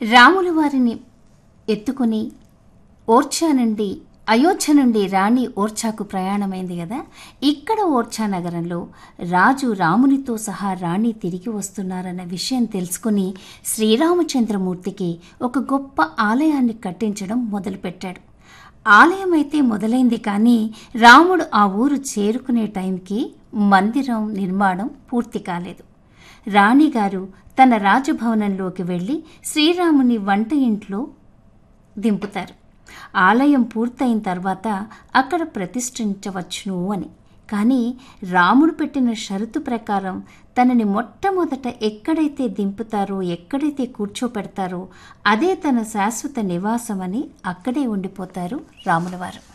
రాములు వారిని ఎత్తుకుని ఓర్చా నుండి అయోధ్య నుండి రాణి ఓర్చాకు ప్రయాణమైంది కదా ఇక్కడ ఓర్చా నగరంలో రాజు రామునితో సహా రాణి తిరిగి వస్తున్నారన్న విషయం తెలుసుకుని శ్రీరామచంద్రమూర్తికి ఒక గొప్ప ఆలయాన్ని కట్టించడం మొదలుపెట్టాడు ఆలయం అయితే మొదలైంది కానీ రాముడు ఆ ఊరు చేరుకునే టైంకి మందిరం నిర్మాణం పూర్తి కాలేదు రాణిగారు తన రాజభవనంలోకి వెళ్ళి శ్రీరాముని వంట ఇంట్లో దింపుతారు ఆలయం పూర్తయిన తర్వాత అక్కడ ప్రతిష్ఠించవచ్చును అని కానీ రాముడు పెట్టిన షరతు ప్రకారం తనని మొట్టమొదట ఎక్కడైతే దింపుతారో ఎక్కడైతే కూర్చోపెడతారో అదే తన శాశ్వత నివాసం అని అక్కడే ఉండిపోతారు రాములవారు